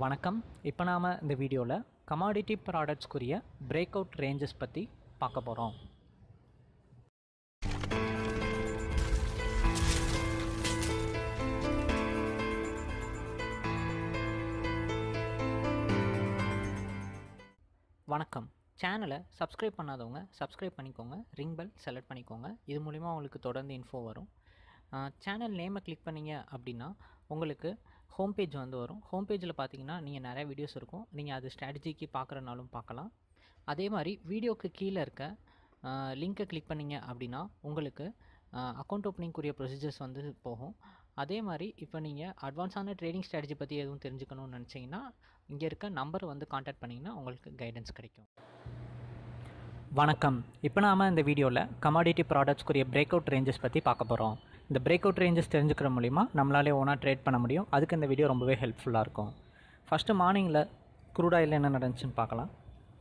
வணக்கம் இப்போ நாம் இந்த வீடியோவில் கமாடிட்டி ப்ராடக்ட்ஸ்க்குரிய பிரேக் அவுட் ரேஞ்சஸ் பற்றி பார்க்க போகிறோம் வணக்கம் சேனலை சப்ஸ்கிரைப் பண்ணாதவங்க சப்ஸ்கிரைப் பண்ணிக்கோங்க ரிங் பெல் செலக்ட் பண்ணிக்கோங்க இது மூலிமா உங்களுக்கு தொடர்ந்து இன்ஃபோ வரும் சேனல் நேமை கிளிக் பண்ணீங்க அப்படின்னா உங்களுக்கு ஹோம் பேஜ் வந்து வரும் ஹோம் பேஜில் பார்த்தீங்கன்னா நீங்கள் நிறைய வீடியோஸ் இருக்கும் நீங்கள் அது ஸ்ட்ராட்டஜிக்கு பார்க்குறனாலும் பார்க்கலாம் அதே மாதிரி வீடியோக்கு கீழே இருக்க லிங்க்கை கிளிக் பண்ணீங்க அப்படின்னா உங்களுக்கு அக்கௌண்ட் ஓப்பனிங்குரிய ப்ரொசீஜர்ஸ் வந்து போகும் அதே மாதிரி இப்போ நீங்கள் அட்வான்ஸான ட்ரேடிங் ஸ்ட்ராட்டஜி பற்றி எதுவும் தெரிஞ்சுக்கணும்னு நினச்சிங்கன்னா இங்கே இருக்க நம்பர் வந்து காண்டாக்ட் பண்ணிங்கன்னா உங்களுக்கு கைடன்ஸ் கிடைக்கும் வணக்கம் இப்போ நாம் இந்த வீடியோவில் கமாடிட்டி ப்ராடக்ட்ஸ்க்குரிய பிரேக் அவுட் ரேஞ்சஸ் பற்றி பார்க்க போகிறோம் இந்த பிரேக் அவுட் ரேஞ்சஸ் தெரிஞ்சுக்கிற மூலிமா நம்மளாலே ஓனாக ட்ரேட் பண்ண முடியும் அதுக்கு இந்த வீடியோ ரொம்பவே ஹெல்ப்ஃபுல்லாக இருக்கும் ஃபஸ்ட்டு மார்னிங்கில் க்ரூட் ஆயில் என்ன நடந்துச்சுன்னு பார்க்கலாம்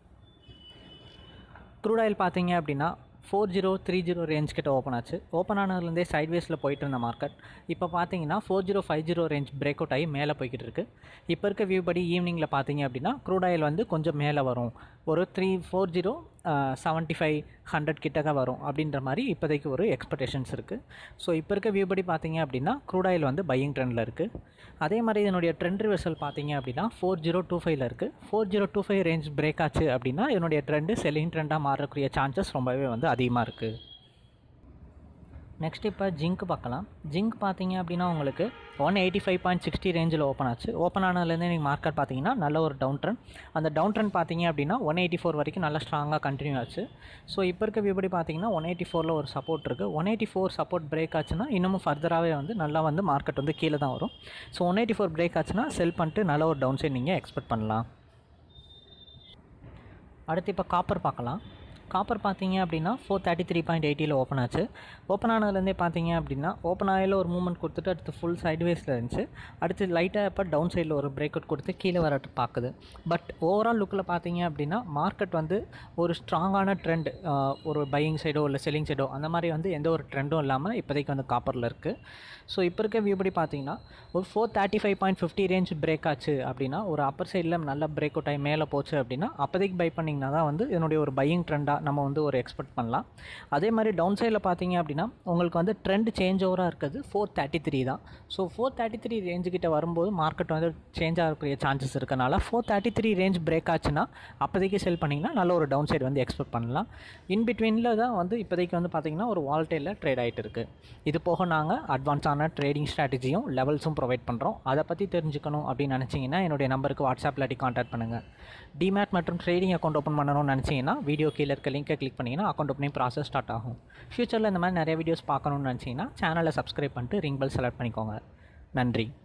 க்ரூட் ஆயில் பார்த்தீங்க அப்படின்னா four zero three zero range கிட்ட ஓப்பன் ஆச்சு ஓப்பன் ஆனதுலேருந்தே சைட்வேஸில் போயிட்டு இருந்த மார்க்கெட் இப்போ பார்த்தீங்கன்னா four zero five zero range break out ஆகி மேலே போய்கிட்டு இருக்கு இப்போ இருக்க வியூ படி ஈவினிங்கில் பார்த்தீங்க அப்படின்னா க்ரூட் ஆயில் வந்து கொஞ்சம் மேலே வரும் ஒரு three four zero seventy five hundred கிட்டக்க வரும் அப்படின்ற மாதிரி இப்போதைக்கு ஒரு எக்ஸ்பெக்டேஷன்ஸ் இருக்குது ஸோ இப்போ இருக்க வியூ படி பார்த்தீங்க அப்படின்னா க்ரூட் ஆயில் வந்து பையிங் ட்ரெண்டில் இருக்குது அதே மாதிரி இதனுடைய ட்ரெண்ட் ரிவர்சல் பார்த்தீங்க அப்படின்னா ஃபோர் ஜீரோ டூ ஃபைவ்ல இருக்குது four zero two five range break ஆச்சு அப்படின்னா இதனுடைய ட்ரெண்டு செல்லிங் ட்ரெண்டாக மாறக்கூடிய சான்சஸ் ரொம்பவே வந்து அதிகமாக இருக்குது நெக்ஸ்ட் இப்போ ஜிங்க் பார்க்கலாம் ஜிங்க் பார்த்தீங்க அப்படின்னா உங்களுக்கு one eighty five point sixty ரேஞ்சில் ஓப்பன் ஆச்சு ஓப்பன் ஆனதுலேருந்து நீங்கள் மார்க்கெட் பார்த்தீங்கன்னா நல்ல ஒரு டவுன் ட்ரெண்ட் அந்த டவுன் ட்ரெண்ட் பார்த்தீங்க அப்படின்னா ஒன் எயிட்டி ஃபோர் வரைக்கும் நல்லா ஸ்ட்ராங்காக கண்டினியூ ஆச்சு ஸோ இப்போ இருக்க விபடி பார்த்தீங்கன்னா ஒன் எயிட்டி ஃபோரில் ஒரு சப்போர்ட் இருக்குது one eighty four support break ஆச்சுன்னா இன்னமும் ஃபர்தராகவே வந்து நல்லா வந்து மார்க்கெட் வந்து கீழே தான் வரும் so one eighty four break ஆச்சுன்னா செல் பண்ணிட்டு நல்ல ஒரு டவுன் சைட் நீங்கள் எக்ஸ்பெக்ட் பண்ணலாம் அடுத்து இப்போ காப்பர் பார்க்கலாம் காப்பர் பார்த்தீங்க அப்படின்னா ஃபோர் தேர்ட்டி த்ரீ பாயிண்ட் எயிட்டியில் ஓப்பன் ஆச்சு ஓப்பன் ஆனதுலேருந்தே பார்த்தீங்க அப்படின்னா ஓப்பன் ஆயில் ஒரு மூவ்மெண்ட் கொடுத்துட்டு அடுத்து ஃபுல் சைட்வேஸில் இருந்துச்சு அடுத்து லைட்டாக இப்போ டவுன் சைடில் ஒரு பிரேக் அவுட் கொடுத்து கீழே வரட்டு பார்க்குது பட் ஓவரால் லுக்கில் பார்த்தீங்க அப்படின்னா மார்க்கெட் வந்து ஒரு ஸ்ட்ராங்கான ட்ரெண்ட் ஒரு பையிங் சைடோ இல்லை செல்லிங் சைடோ அந்த மாதிரி வந்து எந்த ஒரு ட்ரெண்டும் இல்லாமல் இப்போதைக்கு வந்து காப்பரில் இருக்குது ஸோ இப்போ இருக்க வியூ படி பார்த்தீங்கன்னா ஒரு four thirty five point fifty range break ஆச்சு அப்படின்னா ஒரு அப்பர் சைடில் நல்ல பிரேக் அவுட் ஆகி மேலே போச்சு அப்படின்னா அப்போதைக்கு பை பண்ணிங்கன்னா தான் வந்து இதனுடைய ஒரு பையிங் ட்ரெண்டாக நம்ம வந்து ஒரு எக்ஸ்பெக்ட் பண்ணலாம் அதே மாதிரி டவுன் சைடில் பார்த்தீங்க அப்படின்னா உங்களுக்கு வந்து ட்ரெண்ட் சேஞ்ச் ஓவராக இருக்கிறது ஃபோர் தேர்ட்டி த்ரீ தான் ஸோ ஃபோர் தேர்ட்டி த்ரீ ரேஞ்சுக்கிட்ட வரும்போது மார்க்கெட் வந்து சேஞ்ச் ஆகக்கூடிய சான்சஸ் இருக்கனால four thirty three range break ஆச்சுன்னா அப்போதைக்கு செல் பண்ணிங்கன்னா நல்ல ஒரு டவுன் சைடு வந்து எக்ஸ்பெக்ட் பண்ணலாம் இன் பிட்வீனில் தான் வந்து இப்போதைக்கு வந்து பார்த்திங்கன்னா ஒரு வால்டேலில் ட்ரேட் ஆகிட்டு இருக்குது இது போக நாங்கள் அட்வான்ஸான ட்ரேடிங் ஸ்ட்ராட்டஜியும் லெவல்ஸும் ப்ரொவைட் பண்ணுறோம் அதை பற்றி தெரிஞ்சுக்கணும் அப்படின்னு நினச்சிங்கன்னா என்னுடைய நம்பருக்கு வாட்ஸ்அப் இல்லாட்டி கான்டாக்ட் பண்ணுங்கள் டிமேட் மற்றும் ட்ரேடிங் அக்கௌண்ட் ஓப்பன் பண்ணணும்னு நினச்சிங்கன்னா வீடியோ கீழே இருக்க லிங்கை கிளிக் பண்ணிங்கன்னா அக்கௌண்ட் ஓப்பனிங் ப்ராசஸ் ஸ்டார்ட் ஆகும் ஃப்யூச்சரில் இந்த மாதிரி நிறைய வீடியோஸ் பார்க்கணும்னு நினச்சிங்கன்னா சேனலை சப்ஸ்கிரைப் பண்ணிட்டு ரிங் பெல் செலக்ட் பண்ணிக்கோங்க நன்றி